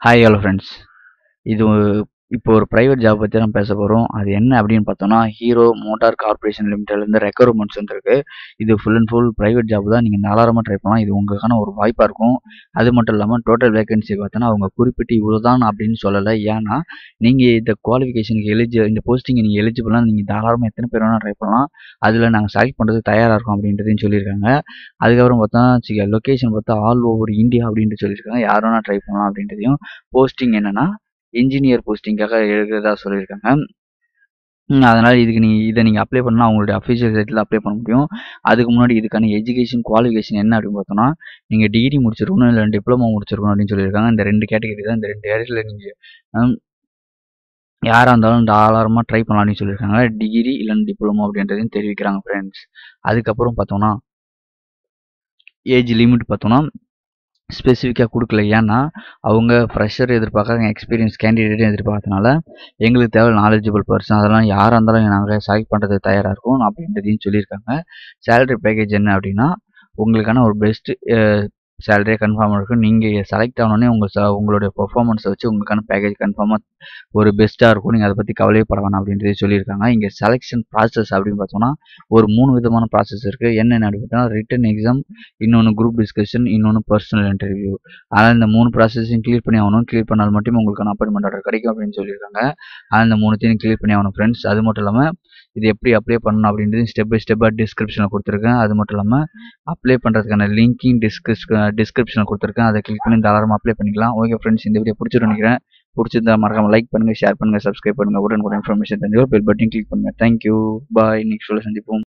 hi hello friends இது இப்போ ஒரு ப்ரைவேட் ஜாப் பற்றி தான் பேச போகிறோம் அது என்ன அப்படின்னு பார்த்தோம்னா ஹீரோ மோட்டார் கார்பரேஷன் லிமிட்டட்லேருந்து ரெக்ரூட்மெண்ட்ஸ் வந்துருக்கு இது full and full private job தான் நீங்கள் தாராளமாக ட்ரை பண்ணலாம் இது உங்களுக்கான ஒரு வாய்ப்பாக இருக்கும் அது மட்டும் இல்லாமல் டோட்டல் வேகன்சி பார்த்தோன்னா அவங்க குறிப்பிட்டு இவ்வளோ தான் அப்படின்னு சொல்லலை ஏன்னா நீங்கள் இந்த குவாலிஃபிகேஷனுக்கு எலிஜி இந்த போஸ்டிங் நீங்கள் எலிஜிபிளாக நீங்கள் தாராளமாக எத்தனை பேர் வேணால் ட்ரை பண்ணலாம் அதில் நாங்கள் செலக்ட் பண்ணுறது தயாராக இருக்கோம் அப்படின்றதையும் சொல்லியிருக்காங்க அதுக்கப்புறம் பார்த்தா லொக்கேஷன் பார்த்தா ஆல் ஓவர் இந்தியா அப்படின்ட்டு சொல்லியிருக்காங்க யார் வேணால் ட்ரை பண்ணலாம் அப்படின்றதையும் போஸ்டிங் என்னென்னா இன்ஜினியர் போஸ்டிங்காக எழுதுறதா சொல்லியிருக்காங்க ம், அதனால் இதுக்கு நீங்கள் இதை நீங்கள் அப்ளை பண்ணால் அவங்களுடைய அஃபிஷியல் சைட்டில் அப்ளை பண்ண முடியும் அதுக்கு முன்னாடி இதுக்கான எஜுகேஷன் குவாலிஃபிகேஷன் என்ன அப்படின்னு பார்த்தோம்னா நீங்கள் டிகிரி முடிச்சிருக்கணும் இல்லை டிப்ளமோ முடிச்சிருக்கணும் அப்படின்னு சொல்லியிருக்காங்க இந்த ரெண்டு கேட்டகரி தான் இந்த ரெண்டு கேட்டகரியில் நீங்கள் யாராக இருந்தாலும் தாராளமாக ட்ரை பண்ணலாம் அப்படின்னு சொல்லியிருக்காங்க டிகிரி இல்லைன்னா டிப்ளமோ அப்படின்றதையும் தெரிவிக்கிறாங்க ஃப்ரெண்ட்ஸ் அதுக்கப்புறம் பார்த்தோம்னா ஏஜ் லிமிட் பார்த்தோம்னா ஸ்பெசிஃபிக்காக கொடுக்கல ஏன்னா அவங்க ஃப்ரெஷர் எதிர்பார்க்குறாங்க எக்ஸ்பீரியன்ஸ் கேண்டிடேட்டும் எதிர்பார்க்கறதுனால எங்களுக்கு தேவை நாலேஜபிள் பர்சன் அதெல்லாம் யாராக இருந்தாலும் நாங்கள் செலக்ட் பண்ணுறது தயாராக இருக்கும் அப்படின்றதையும் சொல்லியிருக்காங்க சேலரி பேக்கேஜ் என்ன அப்படின்னா உங்களுக்கான ஒரு பெஸ்ட்டு சேலரியே கன்ஃபார்மாக இருக்கும் நீங்கள் செலக்ட் ஆனோடனே உங்கள் ச உங்களுடைய பெர்ஃபார்மன்ஸை வச்சு உங்களுக்கான பேக்கேஜ் கன்ஃபார்மாக ஒரு பெஸ்ட்டாக இருக்கும் நீங்கள் அதை பற்றி கவலையப்பட வேணாம் அப்படின்றதே சொல்லியிருக்காங்க இங்கே செலெக்ஷன் ப்ராசஸ் அப்படின்னு பார்த்தோம்னா ஒரு மூணு விதமான ப்ராசஸ் இருக்குது என்னென்ன அப்படின்னு பார்த்தோம்னா ரிட்டன் எக்ஸாம் இன்னொன்று குரூப் டிஸ்கஷன் இன்னொன்று பர்சனல் இன்டர்வியூ அதனால் இந்த மூணு ப்ராசஸையும் கிளியர் பண்ணி ஆகணும் கிளியர் பண்ணால் மட்டும் உங்களுக்கான அப்பாயின்மெண்ட் ஆர்டர் கிடைக்கும் அப்படின்னு சொல்லியிருக்காங்க அதனால் இந்த மூணுத்தையும் கிளியர் பண்ணி ஆகணும் ஃப்ரெண்ட்ஸ் அது மட்டும் இல்லாமல் இது எப்படி அப்ளை பண்ணணும் அப்படின்றது ஸ்டெப் பை ஸ்டெப்பாக டிஸ்கிரிப்ஷனில் கொடுத்துருக்கேன் அது மட்டும் இல்லாமல் அப்ளை பண்ணுறதுக்கான லிங்கையும் டிஸ்கிரிஸ் டிஸ்கிரிப்ஷனில் கொடுத்துருக்கேன் அதை கிளிக் பண்ணி தாராளமாக அப்ளை பண்ணிக்கலாம் ஓகே ஃப்ரெண்ட்ஸ் இந்த வீடியோ பிடிச்சிட்டு நினைக்கிறேன் பிடிச்சிருந்தா மறக்காம லைக் பண்ணுங்கள் ஷேர் பண்ணுங்கள் சப்ஸ்கிரைப் பண்ணுங்கள் உடனே கூட இன்ஃபர்மேஷன் தெரிஞ்சுக்கோ பெல் பட்டன் கிளிக் பண்ணுங்கள் தேங்க்யூ பாய் நெக்ஸ்ட் சந்திப்போம்